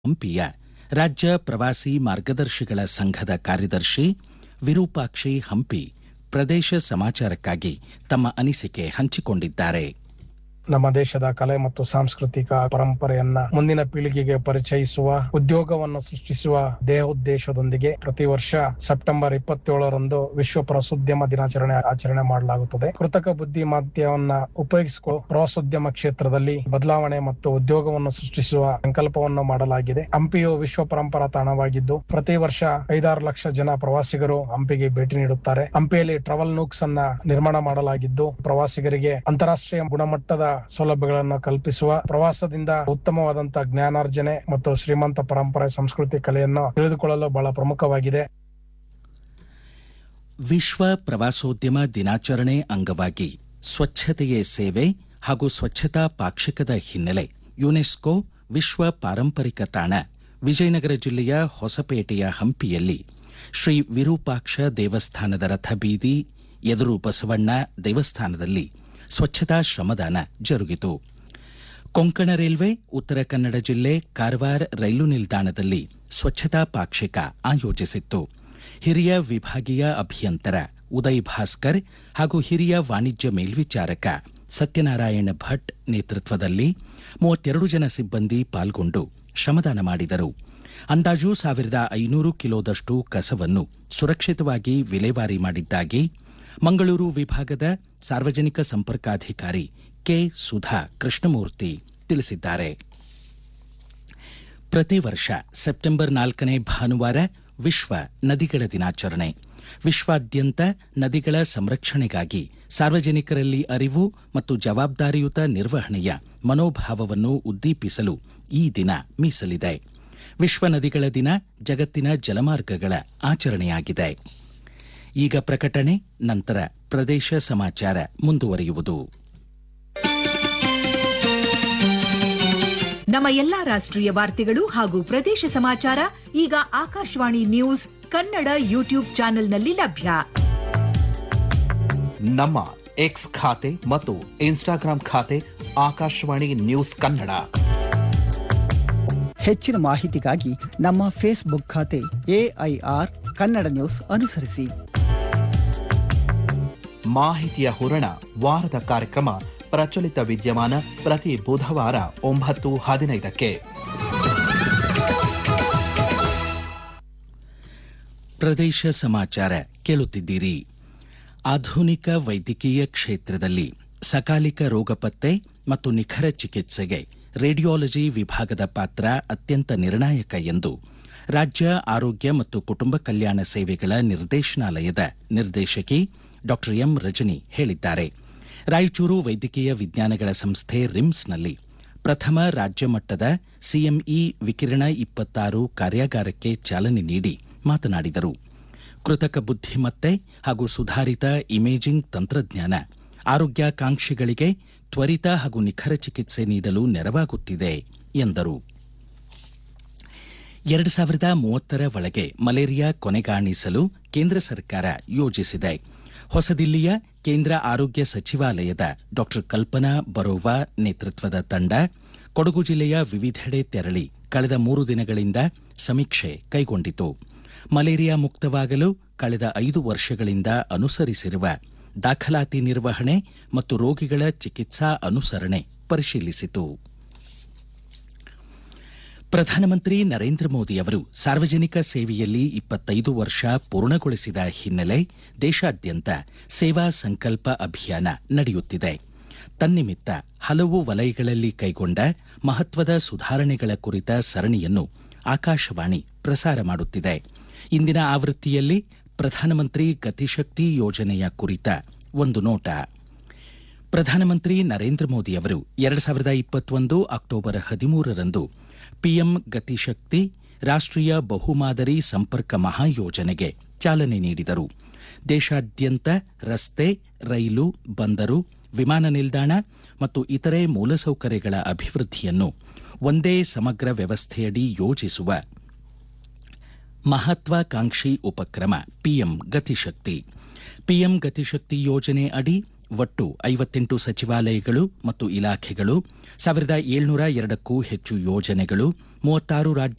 ಹಂಪಿಯ ರಾಜ್ಯ ಪ್ರವಾಸಿ ಮಾರ್ಗದರ್ಶಿಗಳ ಸಂಘದ ಕಾರ್ಯದರ್ಶಿ ವಿರೂಪಾಕ್ಷಿ ಹಂಪಿ ಪ್ರದೇಶ ಸಮಾಚಾರಕ್ಕಾಗಿ ತಮ್ಮ ಅನಿಸಿಕೆ ಹಂಚಿಕೊಂಡಿದ್ದಾರೆ ನಮ್ಮ ದೇಶದ ಕಲೆ ಮತ್ತು ಸಾಂಸ್ಕೃತಿಕ ಪರಂಪರೆಯನ್ನ ಮುಂದಿನ ಪೀಳಿಗೆಗೆ ಪರಿಚಯಿಸುವ ಉದ್ಯೋಗವನ್ನು ಸೃಷ್ಟಿಸುವ ದೇಹೋದ್ದೇಶದೊಂದಿಗೆ ಪ್ರತಿ ವರ್ಷ ಸೆಪ್ಟೆಂಬರ್ ಇಪ್ಪತ್ತೇಳರಂದು ವಿಶ್ವ ಪ್ರವಾಸೋದ್ಯಮ ದಿನಾಚರಣೆ ಆಚರಣೆ ಮಾಡಲಾಗುತ್ತದೆ ಕೃತಕ ಬುದ್ಧಿಮಾತ್ಯವನ್ನ ಉಪಯೋಗಿಸಿಕೊ ಪ್ರವಾಸೋದ್ಯಮ ಕ್ಷೇತ್ರದಲ್ಲಿ ಬದಲಾವಣೆ ಮತ್ತು ಉದ್ಯೋಗವನ್ನು ಸೃಷ್ಟಿಸುವ ಸಂಕಲ್ಪವನ್ನು ಮಾಡಲಾಗಿದೆ ಹಂಪಿಯು ವಿಶ್ವ ಪರಂಪರಾ ತಾಣವಾಗಿದ್ದು ಪ್ರತಿ ವರ್ಷ ಐದಾರು ಲಕ್ಷ ಜನ ಪ್ರವಾಸಿಗರು ಹಂಪಿಗೆ ಭೇಟಿ ನೀಡುತ್ತಾರೆ ಹಂಪಿಯಲ್ಲಿ ಟ್ರಾವೆಲ್ ನೂಕ್ಸ್ ಅನ್ನ ನಿರ್ಮಾಣ ಮಾಡಲಾಗಿದ್ದು ಪ್ರವಾಸಿಗರಿಗೆ ಅಂತಾರಾಷ್ಟ್ರೀಯ ಗುಣಮಟ್ಟದ ಸೌಲಭ್ಯಗಳನ್ನು ಕಲ್ಪಿಸುವ ಪ್ರವಾಸದಿಂದ ಉತ್ತಮವಾದಂತಹ ಜ್ಞಾನಾರ್ಜನೆ ಮತ್ತು ಶ್ರೀಮಂತ ಪರಂಪರೆ ಸಂಸ್ಕೃತಿ ಕಲೆಯನ್ನು ತಿಳಿದುಕೊಳ್ಳಲು ಬಹಳ ಪ್ರಮುಖವಾಗಿದೆ ವಿಶ್ವ ಪ್ರವಾಸೋದ್ಯಮ ದಿನಾಚರಣೆ ಅಂಗವಾಗಿ ಸ್ವಚ್ಛತೆಯೇ ಸೇವೆ ಹಾಗೂ ಸ್ವಚ್ಛತಾ ಪಾಕ್ಷಿಕದ ಹಿನ್ನೆಲೆ ಯುನೆಸ್ಕೋ ವಿಶ್ವ ಪಾರಂಪರಿಕ ತಾಣ ವಿಜಯನಗರ ಜಿಲ್ಲೆಯ ಹೊಸಪೇಟೆಯ ಹಂಪಿಯಲ್ಲಿ ಶ್ರೀ ವಿರೂಪಾಕ್ಷ ದೇವಸ್ಥಾನದ ರಥಬೀದಿ ಎದುರು ಬಸವಣ್ಣ ದೇವಸ್ಥಾನದಲ್ಲಿ ಸ್ವಚ್ಛತಾ ಶ್ರಮದಾನ ಜರುಗಿತು ಕೊಂಕಣ ರೈಲ್ವೆ ಉತ್ತರ ಕನ್ನಡ ಜಿಲ್ಲೆ ಕಾರವಾರ ರೈಲು ನಿಲ್ದಾಣದಲ್ಲಿ ಸ್ವಚ್ಛತಾ ಪಾಕ್ಷಿಕ ಆಯೋಜಿಸಿತ್ತು ಹಿರಿಯ ವಿಭಾಗೀಯ ಅಭಿಯಂತರ ಉದಯ್ ಭಾಸ್ಕರ್ ಹಾಗೂ ಹಿರಿಯ ವಾಣಿಜ್ಯ ಮೇಲ್ವಿಚಾರಕ ಸತ್ಯನಾರಾಯಣ ಭಟ್ ನೇತೃತ್ವದಲ್ಲಿ ಮೂವತ್ತೆರಡು ಜನ ಸಿಬ್ಬಂದಿ ಪಾಲ್ಗೊಂಡು ಶ್ರಮದಾನ ಮಾಡಿದರು ಅಂದಾಜು ಸಾವಿರದ ಐನೂರು ಕಿಲೋದಷ್ಟು ಕಸವನ್ನು ಸುರಕ್ಷಿತವಾಗಿ ವಿಲೇವಾರಿ ಮಾಡಿದ್ದಾಗಿ ಮಂಗಳೂರು ವಿಭಾಗದ ಸಾರ್ವಜನಿಕ ಸಂಪರ್ಕಾಧಿಕಾರಿ ಕೆ ಸುಧಾ ಕೃಷ್ಣಮೂರ್ತಿ ತಿಳಿಸಿದ್ದಾರೆ ಪ್ರತಿ ವರ್ಷ ಸೆಪ್ಟೆಂಬರ್ ನಾಲ್ಕನೇ ಭಾನುವಾರ ವಿಶ್ವ ನದಿಗಳ ದಿನಾಚರಣೆ ವಿಶ್ವಾದ್ಯಂತ ನದಿಗಳ ಸಂರಕ್ಷಣೆಗಾಗಿ ಸಾರ್ವಜನಿಕರಲ್ಲಿ ಅರಿವು ಮತ್ತು ಜವಾಬ್ದಾರಿಯುತ ನಿರ್ವಹಣೆಯ ಮನೋಭಾವವನ್ನು ಉದ್ದೀಪಿಸಲು ಈ ದಿನ ಮೀಸಲಿದೆ ವಿಶ್ವ ನದಿಗಳ ದಿನ ಜಗತ್ತಿನ ಜಲಮಾರ್ಗಗಳ ಆಚರಣೆಯಾಗಿದೆ ಈಗ ಪ್ರಕಟಣೆ ನಂತರ ಪ್ರದೇಶ ಸಮಾಚಾರ ಮುಂದುವರಿಯುವುದು ನಮ್ಮ ಎಲ್ಲಾ ರಾಷ್ಟ್ರೀಯ ವಾರ್ತೆಗಳು ಹಾಗೂ ಪ್ರದೇಶ ಸಮಾಚಾರ ಈಗ ಆಕಾಶವಾಣಿ ನ್ಯೂಸ್ ಕನ್ನಡ ಯೂಟ್ಯೂಬ್ ಚಾನೆಲ್ನಲ್ಲಿ ಲಭ್ಯ ನಮ್ಮ ಎಕ್ಸ್ ಖಾತೆ ಮತ್ತು ಇನ್ಸ್ಟಾಗ್ರಾಂ ಖಾತೆ ಆಕಾಶವಾಣಿ ನ್ಯೂಸ್ ಕನ್ನಡ ಹೆಚ್ಚಿನ ಮಾಹಿತಿಗಾಗಿ ನಮ್ಮ ಫೇಸ್ಬುಕ್ ಖಾತೆ ಎಐಆರ್ ಕನ್ನಡ ನ್ಯೂಸ್ ಅನುಸರಿಸಿ ಮಾಹಿತಿಯ ಹೂರಣ ವಾರದ ಕಾರ್ಯಕ್ರಮ ಪ್ರಚಲಿತ ವಿದ್ಯಮಾನ ಪ್ರತಿ ಬುಧವಾರ ಒಂಬತ್ತು ಹದಿನೈದಕ್ಕೆ ಪ್ರದೇಶ ಸಮಾಚಾರ ಕೇಳುತ್ತಿದ್ದೀರಿ ಆಧುನಿಕ ವೈದ್ಯಕೀಯ ಕ್ಷೇತ್ರದಲ್ಲಿ ಸಕಾಲಿಕ ರೋಗ ಪತ್ತೆ ಮತ್ತು ನಿಖರ ಚಿಕಿತ್ಸೆಗೆ ರೇಡಿಯಾಲಜಿ ವಿಭಾಗದ ಪಾತ್ರ ಅತ್ಯಂತ ನಿರ್ಣಾಯಕ ಎಂದು ರಾಜ್ಯ ಆರೋಗ್ಯ ಮತ್ತು ಕುಟುಂಬ ಕಲ್ಯಾಣ ಸೇವೆಗಳ ನಿರ್ದೇಶನಾಲಯದ ನಿರ್ದೇಶಕಿ ಡಾ ಎಂ ರಜನಿ ಹೇಳಿದ್ದಾರೆ ರಾಯಚೂರು ವೈದ್ಯಕೀಯ ವಿಜ್ಞಾನಗಳ ಸಂಸ್ಥೆ ರಿಮ್ಸ್ನಲ್ಲಿ ಪ್ರಥಮ ರಾಜ್ಯ ಮಟ್ಟದ ಸಿಎಂಇ ವಿಕಿರಣ ಇಪ್ಪತ್ತಾರು ಕಾರ್ಯಾಗಾರಕ್ಕೆ ಚಾಲನೆ ನೀಡಿ ಮಾತನಾಡಿದರು ಕೃತಕ ಬುದ್ಧಿಮತ್ತೆ ಹಾಗೂ ಸುಧಾರಿತ ಇಮೇಜಿಂಗ್ ತಂತ್ರಜ್ಞಾನ ಆರೋಗ್ಯಾಕಾಂಕ್ಷಿಗಳಿಗೆ ತ್ವರಿತ ಹಾಗೂ ನಿಖರ ಚಿಕಿತ್ಸೆ ನೀಡಲು ನೆರವಾಗುತ್ತಿದೆ ಎಂದರು ಎರಡು ಸಾವಿರದ ಮೂವತ್ತರ ಒಳಗೆ ಮಲೇರಿಯಾ ಕೊನೆಗಾಣಿಸಲು ಕೇಂದ್ರ ಸರ್ಕಾರ ಯೋಜಿಸಿದೆ ಹೊಸದಿಲ್ಲಿಯ ಕೇಂದ್ರ ಆರೋಗ್ಯ ಸಚಿವಾಲಯದ ಡಾ ಕಲ್ಪನಾ ಬರೋವಾ ನೇತೃತ್ವದ ತಂಡ ಕೊಡಗು ಜಿಲ್ಲೆಯ ವಿವಿಧೆಡೆ ತೆರಳಿ ಕಳೆದ ಮೂರು ದಿನಗಳಿಂದ ಸಮೀಕ್ಷೆ ಕೈಗೊಂಡಿತು ಮಲೇರಿಯಾ ಮುಕ್ತವಾಗಲು ಕಳೆದ ಐದು ವರ್ಷಗಳಿಂದ ಅನುಸರಿಸಿರುವ ದಾಖಲಾತಿ ನಿರ್ವಹಣೆ ಮತ್ತು ರೋಗಿಗಳ ಚಿಕಿತ್ಸಾ ಅನುಸರಣೆ ಪರಿಶೀಲಿಸಿತು ಪ್ರಧಾನಮಂತ್ರಿ ನರೇಂದ್ರ ಮೋದಿ ಅವರು ಸಾರ್ವಜನಿಕ ಸೇವೆಯಲ್ಲಿ ಇಪ್ಪತ್ತೈದು ವರ್ಷ ಪೂರ್ಣಗೊಳಿಸಿದ ಹಿನ್ನೆಲೆ ದೇಶಾದ್ಯಂತ ಸೇವಾ ಸಂಕಲ್ಪ ಅಭಿಯಾನ ನಡೆಯುತ್ತಿದೆ ತನ್ನಿಮಿತ್ತ ಹಲವು ವಲಯಗಳಲ್ಲಿ ಕೈಗೊಂಡ ಮಹತ್ವದ ಸುಧಾರಣೆಗಳ ಕುರಿತ ಸರಣಿಯನ್ನು ಆಕಾಶವಾಣಿ ಪ್ರಸಾರ ಮಾಡುತ್ತಿದೆ ಇಂದಿನ ಆವೃತ್ತಿಯಲ್ಲಿ ಪ್ರಧಾನಮಂತ್ರಿ ಗತಿಶಕ್ತಿ ಯೋಜನೆಯ ಕುರಿತ ಒಂದು ನೋಟ ಪ್ರಧಾನಮಂತ್ರಿ ನರೇಂದ್ರ ಮೋದಿ ಅವರು ಎರಡು ಸಾವಿರದ ಇಪ್ಪತ್ತೊಂದು ಅಕ್ಟೋಬರ್ ಹದಿಮೂರರಂದು ಪಿಎಂ ಗತಿಶಕ್ತಿ ರಾಷ್ಟ್ರೀಯ ಬಹುಮಾದರಿ ಸಂಪರ್ಕ ಮಹಾಯೋಜನೆಗೆ ಚಾಲನೆ ನೀಡಿದರು ದೇಶಾದ್ಯಂತ ರಸ್ತೆ ರೈಲು ಬಂದರು ವಿಮಾನ ನಿಲ್ದಾಣ ಮತ್ತು ಇತರೆ ಮೂಲಸೌಕರ್ಯಗಳ ಅಭಿವೃದ್ಧಿಯನ್ನು ಒಂದೇ ಸಮಗ್ರ ವ್ಯವಸ್ಥೆಯಡಿ ಯೋಜಿಸುವ ಮಹತ್ವಾಕಾಂಕ್ಷಿ ಉಪಕ್ರಮ ಪಿಎಂ ಗತಿಶಕ್ತಿ ಪಿಎಂ ಗತಿಶಕ್ತಿ ಯೋಜನೆ ಅಡಿ ಒಟ್ಟು ಐವತ್ತೆಂಟು ಸಚಿವಾಲಯಗಳು ಮತ್ತು ಇಲಾಖೆಗಳು ಸಾವಿರದ ಏಳ್ನೂರ ಎರಡಕ್ಕೂ ಹೆಚ್ಚು ಯೋಜನೆಗಳು ಮೂವತ್ತಾರು ರಾಜ್ಯ